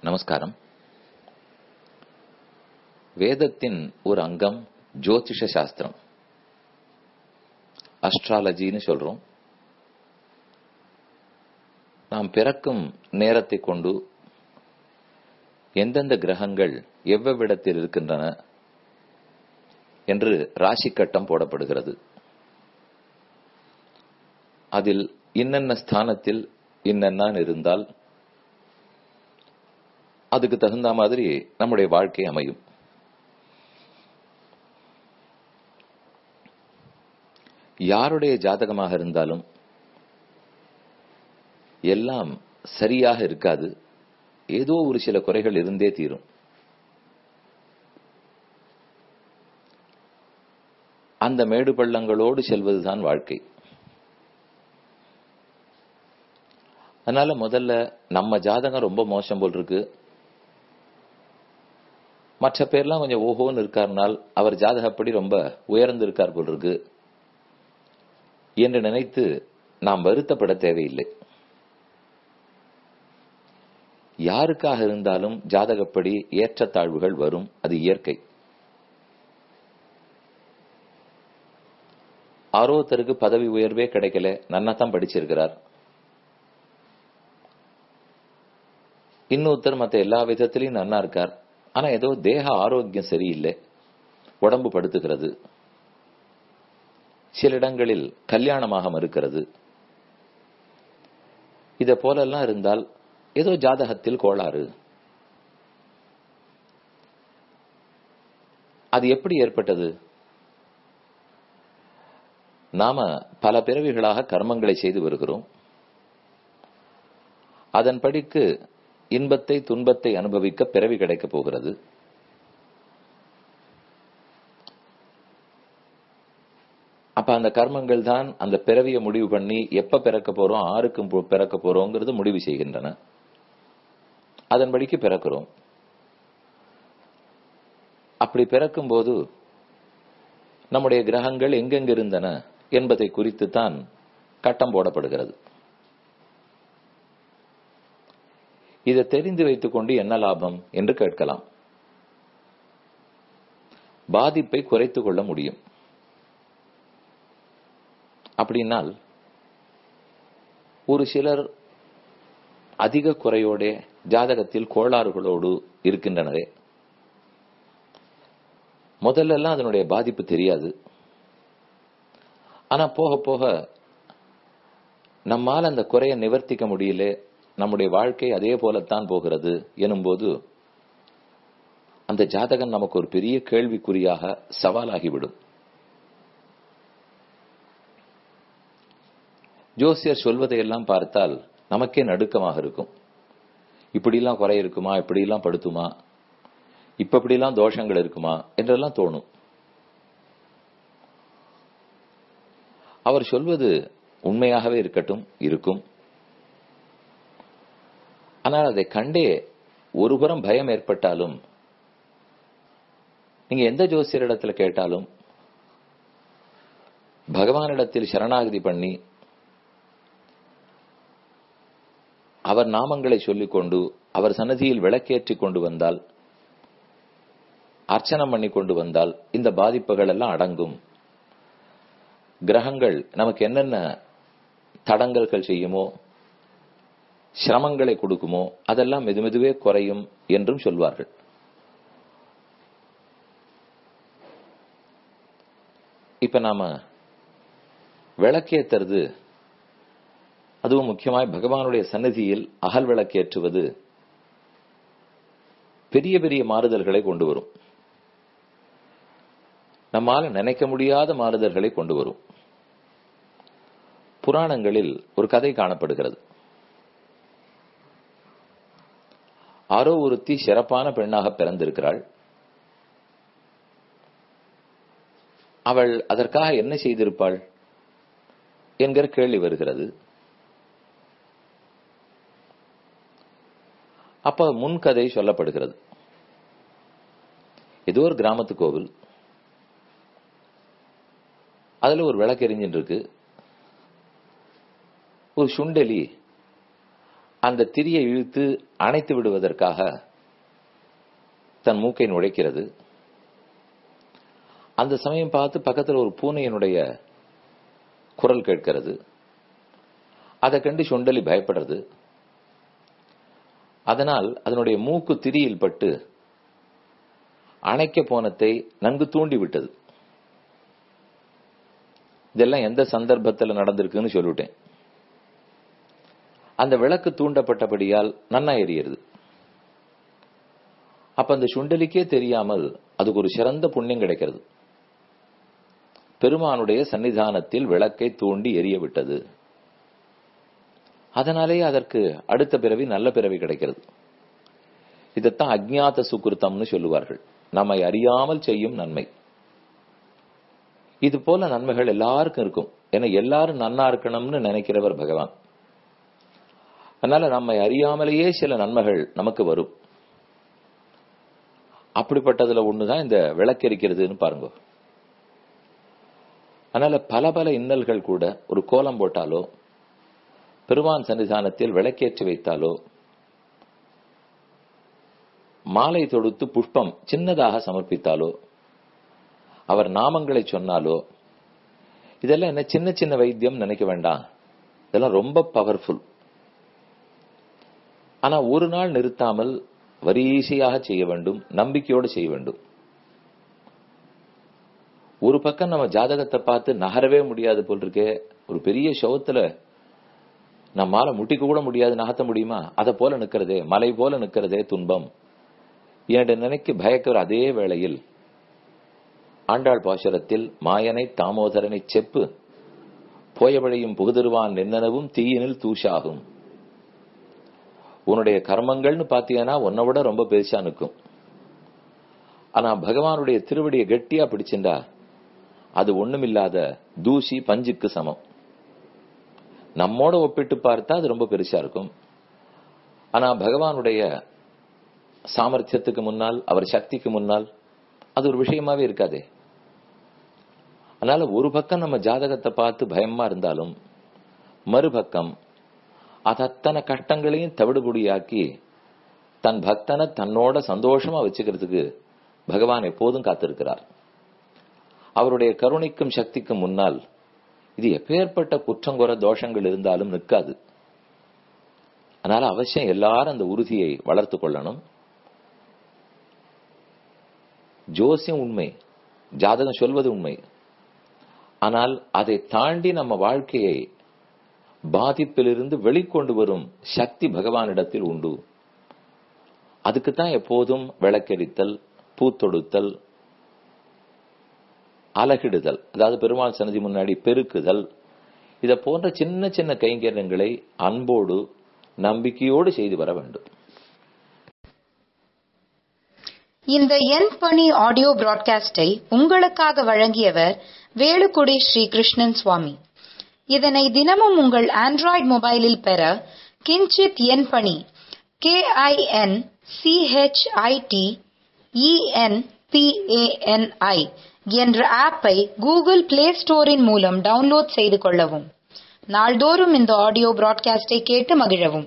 நமஸ்காரம் வேதத்தின் ஒரு அங்கம் ஜோதிஷ சாஸ்திரம் அஸ்ட்ராலஜின்னு சொல்றோம் நாம் பிறக்கும் நேரத்தை கொண்டு எந்தெந்த கிரகங்கள் எவ்வளவிடத்தில் இருக்கின்றன என்று ராசி கட்டம் போடப்படுகிறது அதில் இன்னென்ன ஸ்தானத்தில் இன்னென்ன இருந்தால் அதுக்கு தகுந்த மாதிரி நம்முடைய வாழ்க்கை அமையும் யாருடைய ஜாதகமாக இருந்தாலும் எல்லாம் சரியாக இருக்காது ஏதோ ஒரு சில குறைகள் இருந்தே தீரும் அந்த மேடு பள்ளங்களோடு செல்வதுதான் வாழ்க்கை அதனால முதல்ல நம்ம ஜாதகம் ரொம்ப மோசம் போல் இருக்கு மற்ற பேர்லாம் கொஞ்சம் ஓஹோன்னு இருக்காருனால் அவர் ஜாதகப்படி ரொம்ப உயர்ந்து இருக்கார் போல் இருக்கு என்று நினைத்து நாம் வருத்தப்பட தேவையில்லை யாருக்காக இருந்தாலும் ஜாதகப்படி ஏற்றத்தாழ்வுகள் வரும் அது இயற்கை ஆரோத்தருக்கு பதவி உயர்வே கிடைக்கல நன்னாதான் படிச்சிருக்கிறார் இன்னொருத்தர் மத்த எல்லா விதத்திலையும் நன்னா இருக்கார் ஆனா ஏதோ தேக ஆரோக்கியம் சரியில்லை உடம்பு படுத்துகிறது சில இடங்களில் கல்யாணமாக மறுக்கிறது இத போலெல்லாம் இருந்தால் ஏதோ ஜாதகத்தில் கோளாறு அது எப்படி ஏற்பட்டது நாம பல பிறவிகளாக கர்மங்களை செய்து வருகிறோம் அதன்படிக்கு இன்பத்தை துன்பத்தை அனுபவிக்க பிறவி கிடைக்கப் போகிறது அப்ப அந்த கர்மங்கள் தான் அந்த பிறவியை முடிவு பண்ணி எப்ப பிறக்க போறோம் ஆருக்கும் பிறக்க போறோங்கிறது முடிவு செய்கின்றன அதன்படிக்கு பிறக்கிறோம் அப்படி பிறக்கும் போது நம்முடைய கிரகங்கள் எங்கெங்க இருந்தன என்பதை குறித்து தான் கட்டம் போடப்படுகிறது இதை தெரிந்து வைத்துக் கொண்டு என்ன லாபம் என்று கேட்கலாம் பாதிப்பை குறைத்துக் கொள்ள முடியும் அப்படின்னால் ஒரு சிலர் அதிக குறையோட ஜாதகத்தில் கோளாறுகளோடு இருக்கின்றனரே முதல்ல எல்லாம் அதனுடைய பாதிப்பு தெரியாது ஆனா போக போக நம்மால் அந்த குறையை நிவர்த்திக்க முடியல நம்முடைய வாழ்க்கை அதே போலத்தான் போகிறது எனும்போது அந்த ஜாதகம் நமக்கு ஒரு பெரிய கேள்விக்குறியாக சவாலாகிவிடும் ஜோசியர் சொல்வதையெல்லாம் பார்த்தால் நமக்கே நடுக்கமாக இருக்கும் இப்படிலாம் குறை இருக்குமா இப்படிலாம் படுத்துமா இப்ப இப்படிலாம் தோஷங்கள் இருக்குமா என்றெல்லாம் தோணும் அவர் சொல்வது உண்மையாகவே இருக்கட்டும் இருக்கும் ஆனால் அதை கண்டே ஒருபுறம் பயம் ஏற்பட்டாலும் நீங்க எந்த ஜோசியரிடத்துல கேட்டாலும் பகவானிடத்தில் சரணாகதி பண்ணி அவர் நாமங்களை சொல்லிக்கொண்டு அவர் சன்னதியில் விளக்கேற்றி கொண்டு வந்தால் அர்ச்சனம் பண்ணி கொண்டு வந்தால் இந்த பாதிப்புகள் எல்லாம் அடங்கும் கிரகங்கள் நமக்கு என்னென்ன தடங்கல்கள் செய்யுமோ சிரமங்களை கொடுக்குமோ அதெல்லாம் மெது மெதுவே குறையும் என்றும் சொல்வார்கள் இப்ப நாம விளக்கேத்துறது அதுவும் முக்கியமாய் பகவானுடைய சன்னதியில் அகல் விளக்கேற்றுவது பெரிய பெரிய மாறுதல்களை கொண்டு வரும் நம்மால நினைக்க முடியாத மாறுதல்களை கொண்டு வரும் புராணங்களில் ஒரு கதை காணப்படுகிறது ஆரோ ஒருத்தி சிறப்பான பெண்ணாக பிறந்திருக்கிறாள் அவள் அதற்காக என்ன செய்திருப்பாள் என்கிற கேள்வி வருகிறது அப்ப முன்கதை சொல்லப்படுகிறது ஏதோ ஒரு கிராமத்து கோவில் அதுல ஒரு விளக்கு எரிஞ்சின்னு இருக்கு ஒரு சுண்டெலி அந்த திரியை இழுத்து அணைத்து விடுவதற்காக தன் மூக்கை நுழைக்கிறது அந்த சமயம் பார்த்து பக்கத்தில் ஒரு பூனையினுடைய குரல் கேட்கிறது அதை கண்டு சுண்டலி பயப்படுறது அதனால் அதனுடைய மூக்கு திரியில் பட்டு அணைக்க போனத்தை நன்கு தூண்டி விட்டது இதெல்லாம் எந்த சந்தர்ப்பத்தில் நடந்திருக்குன்னு சொல்லிவிட்டேன் அந்த விளக்கு தூண்டப்பட்டபடியால் நன்னா எரியுது அப்ப அந்த சுண்டலிக்கே தெரியாமல் அதுக்கு ஒரு சிறந்த புண்ணியம் கிடைக்கிறது பெருமானுடைய சன்னிதானத்தில் விளக்கை தூண்டி எரிய விட்டது அதனாலேயே அதற்கு அடுத்த பிறவி நல்ல பிறவி கிடைக்கிறது இதைத்தான் அஜ்ஞாத சுக்கிருத்தம்னு சொல்லுவார்கள் நம்மை அறியாமல் செய்யும் நன்மை இது போல நன்மைகள் எல்லாருக்கும் இருக்கும் ஏன்னா எல்லாரும் நன்னா இருக்கணும்னு நினைக்கிறவர் பகவான் அதனால நம்மை அறியாமலேயே சில நன்மைகள் நமக்கு வரும் அப்படிப்பட்டதுல ஒண்ணுதான் இந்த விளக்கெரிக்கிறதுன்னு பாருங்க அதனால பல பல இன்னல்கள் கூட ஒரு கோலம் போட்டாலோ பெருமான் சன்னிதானத்தில் விளக்கேற்றி வைத்தாலோ மாலை தொடுத்து புஷ்பம் சின்னதாக சமர்ப்பித்தாலோ அவர் நாமங்களை சொன்னாலோ இதெல்லாம் என்ன சின்ன சின்ன வைத்தியம் நினைக்க வேண்டாம் இதெல்லாம் ரொம்ப பவர்ஃபுல் ஆனா ஒரு நாள் நிறுத்தாமல் வரிசையாக செய்ய வேண்டும் நம்பிக்கையோடு செய்ய வேண்டும் ஒரு பக்கம் நம்ம ஜாதகத்தை பார்த்து நகரவே முடியாது போல் இருக்கே ஒரு பெரிய சோத்துல நம்மால முட்டிக்க கூட முடியாது நகர்த்த முடியுமா அதை போல நிக்கிறதே மலை போல நிக்கிறதே துன்பம் என்று நினைக்க பயக்கிற அதே வேளையில் ஆண்டாள் பாசுரத்தில் மாயனை தாமோதரனை செப்பு போயவழையும் புகுதிருவான் நின்னனவும் தீயினில் தூஷாகும் உன்னுடைய கர்மங்கள்னு பாத்தீங்கன்னா உன்னை விட ரொம்ப பெருசா நிற்கும் ஆனா பகவானுடைய திருவடியை கெட்டியா பிடிச்சிருந்தா அது ஒண்ணுமில்லாத தூசி பஞ்சுக்கு சமம் நம்மோட ஒப்பிட்டு பார்த்தா அது ரொம்ப பெருசா இருக்கும் ஆனா பகவானுடைய சாமர்த்தியத்துக்கு முன்னால் அவர் சக்திக்கு முன்னால் அது ஒரு விஷயமாவே இருக்காதே அதனால ஒரு பக்கம் நம்ம ஜாதகத்தை பார்த்து பயமா இருந்தாலும் மறுபக்கம் அது அத்தனை கஷ்டங்களையும் தவிடுபொடியாக்கி தன் பக்தனை தன்னோட சந்தோஷமா வச்சுக்கிறதுக்கு பகவான் எப்போதும் காத்திருக்கிறார் அவருடைய கருணைக்கும் சக்திக்கும் முன்னால் இது எப்பேற்பட்ட குற்றங்குற தோஷங்கள் இருந்தாலும் நிற்காது அதனால அவசியம் எல்லாரும் அந்த உறுதியை வளர்த்து கொள்ளணும் ஜோசியம் உண்மை ஜாதகம் சொல்வது உண்மை ஆனால் அதை தாண்டி நம்ம வாழ்க்கையை பாதிப்பிலிருந்து வெளிக்கொண்டு வரும் சக்தி பகவானிடத்தில் உண்டு அதுக்கு தான் எப்போதும் விளக்கெரித்தல் பூத்தொடுத்தல் அலகிடுதல் அதாவது பெருமாள் சன்னதி முன்னாடி பெருக்குதல் இத போன்ற சின்ன சின்ன கைங்கரியங்களை அன்போடு நம்பிக்கையோடு செய்து வர வேண்டும் இந்த என் பணி ஆடியோ பிராட்காஸ்டை உங்களுக்காக வழங்கியவர் வேலுக்குடி ஸ்ரீ கிருஷ்ணன் சுவாமி இதனை தினமும் உங்கள் ஆண்ட்ராய்டு மொபைலில் பெற கிஞ்சித் என் பணி கே ஐ என் சிஹெச்ஐடி இஎன்பிஏஎன்ஐ என்ற ஆப்பை கூகுள் பிளே ஸ்டோரின் மூலம் டவுன்லோட் செய்து கொள்ளவும் நாள்தோறும் இந்த ஆடியோ பிராட்காஸ்டை கேட்டு மகிழவும்